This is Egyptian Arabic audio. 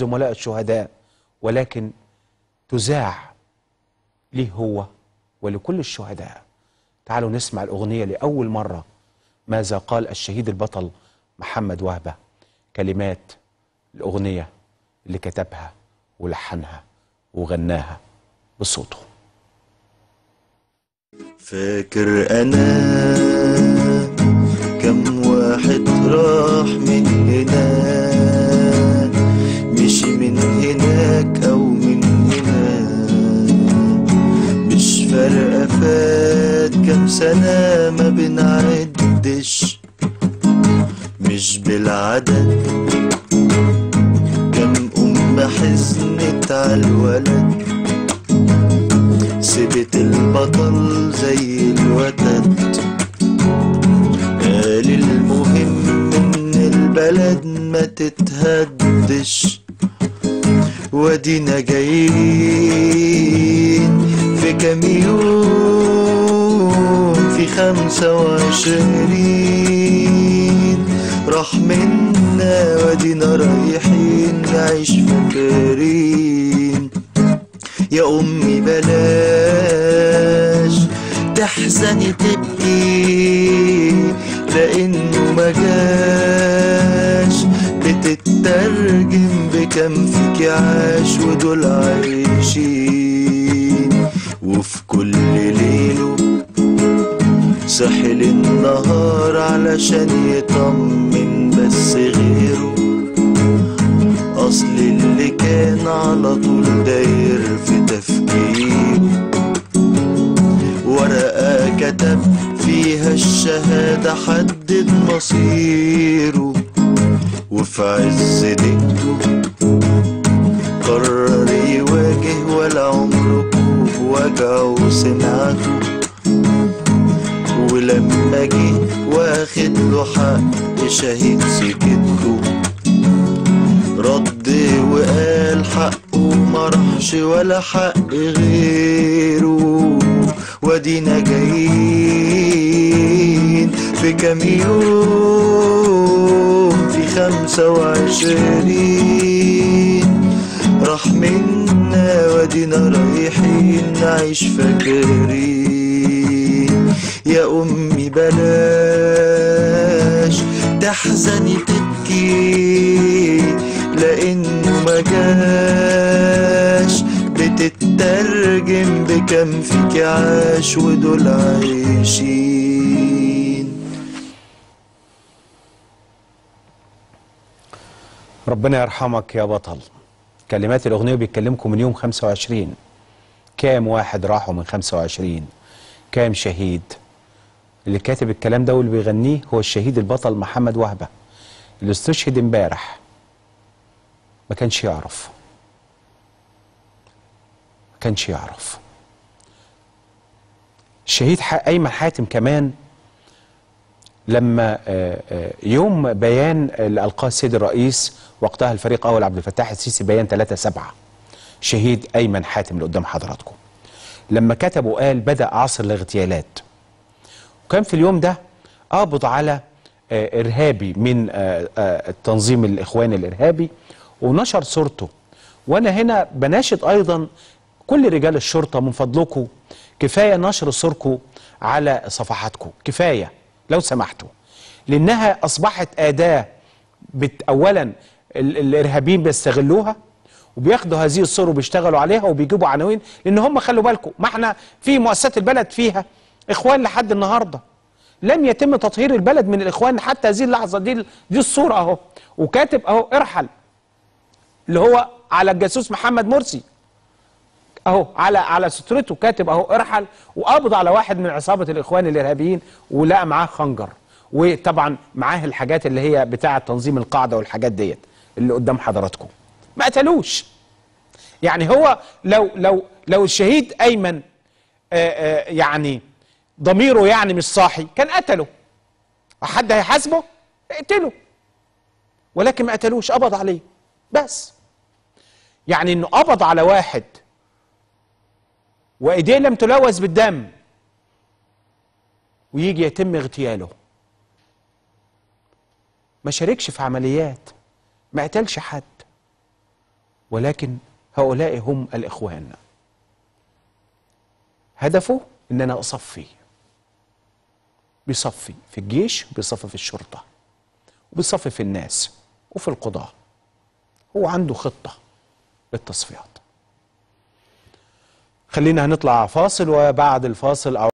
زملاء الشهداء ولكن تذاع ليه هو ولكل الشهداء تعالوا نسمع الأغنية لأول مرة ماذا قال الشهيد البطل محمد وهبة كلمات الأغنية اللي كتبها ولحنها وغناها بصوته فاكر انا كم واحد راح من هنا مشي من هناك او من هنا مش فارقة فات كم سنة ما بنعدش مش بالعدد كم أم حزنت عالولد سبت البطل زي الوتد قال المهم ان البلد ما تتهدش ودينا جايين في كام يوم في خمسة وعشرين راح منا ودينا رايحين نعيش فاكرين يا أمي بلاش تحزني تبكي لأنه ما جاش بتترجم بكم فيك عاش ودول عايشين وفي كل ليله صحي للنهار علشان يطمن بس غيره أصل اللي كان على طول داير في تفكيره ورقة كتب فيها الشهادة حدد مصيره وفي عز دقته قرر يواجه ولا عمره وجعه سمعته ولما جه واخد له حق شهيد سكته رد وقال حقه ما راحش ولا حق غيره ودينا جايين في كام يوم في خمسة وعشرين راح منا ودينا رايحين نعيش فاكرين يا أمي بلاش تحزني تبكي لأنه ما جاش بتترجم بكم فيك عاش ودول عايشين ربنا يرحمك يا بطل كلمات الأغنية بيتكلمكم من يوم 25 كام واحد راحوا من 25 كام شهيد اللي كاتب الكلام ده واللي بيغنيه هو الشهيد البطل محمد وهبة اللي استشهد امبارح ما كانش يعرف ما كانش يعرف الشهيد ح- أيمن حاتم كمان لما آه، آه، يوم بيان اللي ألقاه السيد الرئيس وقتها الفريق أول عبد الفتاح السيسي بيان 3 7 شهيد أيمن حاتم اللي قدام حضراتكم لما كتب وقال بدأ عصر الاغتيالات وكان في اليوم ده قابض على آه، إرهابي من آه، آه، التنظيم الإخواني الإرهابي ونشر صورته وأنا هنا بناشد أيضا كل رجال الشرطة من فضلكم كفاية نشر صوركم على صفحاتكم كفاية لو سمحتوا لأنها أصبحت أداة بت أولا ال- الإرهابيين بيستغلوها وبياخدوا هذه الصور وبيشتغلوا عليها وبيجيبوا عناوين لان هم خلوا بالكم ما احنا في مؤسسات البلد فيها اخوان لحد النهارده لم يتم تطهير البلد من الاخوان حتى هذه اللحظه دي دي الصوره اهو وكاتب اهو ارحل اللي هو على الجاسوس محمد مرسي اهو على على سترته كاتب اهو ارحل وقبض على واحد من عصابه الاخوان الارهابيين ولقى معاه خنجر وطبعا معاه الحاجات اللي هي بتاعه تنظيم القاعده والحاجات ديت اللي قدام حضراتكم ما قتلوش يعني هو لو لو لو الشهيد ايمن آآ آآ يعني ضميره يعني مش صاحي كان قتله حد هيحاسبه اقتله ولكن ما قتلوش قبض عليه بس يعني انه قبض على واحد وايديه لم تلوث بالدم ويجي يتم اغتياله ما شاركش في عمليات ما قتلش حد ولكن هؤلاء هم الإخوان هدفه إن أنا أصفي بيصفي في الجيش بيصفي في الشرطة وبيصفي في الناس وفي القضاة هو عنده خطة للتصفيات خلينا هنطلع فاصل وبعد الفاصل